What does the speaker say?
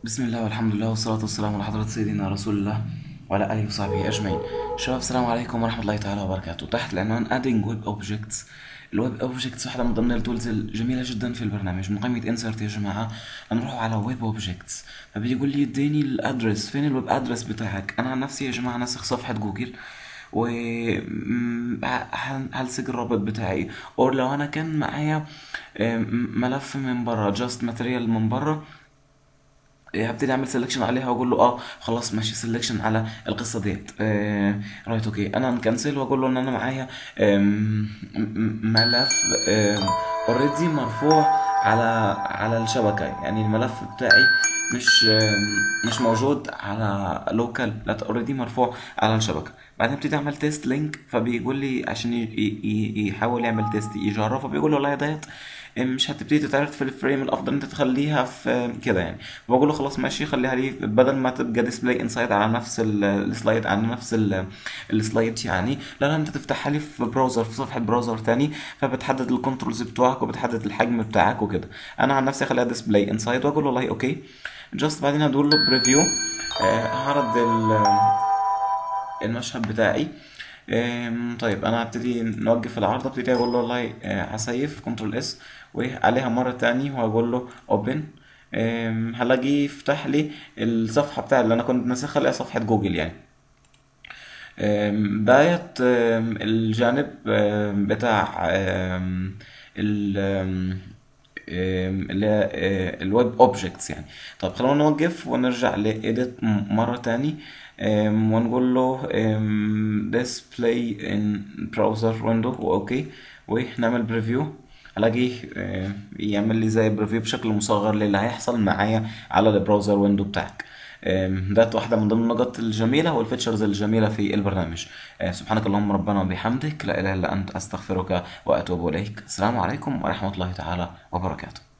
بسم الله والحمد لله والصلاة والسلام على حضرة سيدنا رسول الله وعلى آله وصحبه أجمعين شباب السلام عليكم ورحمة الله تعالى وبركاته تحت العنوان adding web objects الويب اوبجكتس واحدة من ضمن التولز الجميلة جدا في البرنامج من قائمة انسرت يا جماعة هنروح على ويب اوبجكتس فبيقول لي اديني الادرس فين الويب ادرس بتاعك انا عن نفسي يا جماعة ناسخ صفحة جوجل و م- ه- هلصق الرابط بتاعي او لو انا كان معايا م- ملف من بره جاست ماتريال من بره إيه، هبتدي اعمل سelection عليها واقول له اه خلاص ماشي سelection على القصه ديت آه رايت اوكي انا نكنسل واقول له ان انا معايا آم، م- ملف اوريدي مرفوع على على الشبكه يعني الملف بتاعي مش آم، مش موجود على لوكال لا اوريدي مرفوع على الشبكه بعدين ابتدي اعمل تيست لينك فبيقول لي عشان ي- ي- ي- يحاول يعمل تيست يجرب فبيقول له والله ديت مش هتبتدي تتعرض في الفريم الافضل انت تخليها في كده يعني بقول له خلاص ماشي خليها لي بدل ما تبقى ديسبلاي انسايد على نفس ال- السلايد على نفس ال- السلايد يعني لا لا انت تفتحها لي في براوزر في صفحه براوزر تاني فبتحدد الكنترولز بتوعك وبتحدد الحجم بتاعك وكده انا عن نفسي اخليها ديسبلاي انسايد واقول له والله اوكي جاست بعدين هدور له بريفيو هعرض ال- المشهد بتاعي أم، طيب انا هبتدي نوقف العرض ابتدي اقول له والله أه، هسيف كنترول اس وعليها مرة تاني وهقول له اوبن هلاقيه يفتح لي الصفحة بتاع اللي انا كنت ناسخها اللي هي صفحة جوجل يعني أم، ديت أم، الجانب أم، بتاع أم، ال أم، أم، اللي هي أه، الويب اوبجكتس يعني طب خلونا نوقف ونرجع لإيديت مرة تاني أم، ونقول له أم، display in browser window اوكي ونعمل بريفيو الاقيه أم، يعمل لي زي بريفيو بشكل مصغر للي هيحصل معايا على البراوزر ويندو بتاعك أم، ده واحدة من ضمن النقاط الجميلة والفيتشرز الجميلة في البرنامج أه، سبحانك اللهم ربنا وبحمدك لا إله إلا أنت أستغفرك وأتوب إليك السلام عليكم ورحمة الله تعالى وبركاته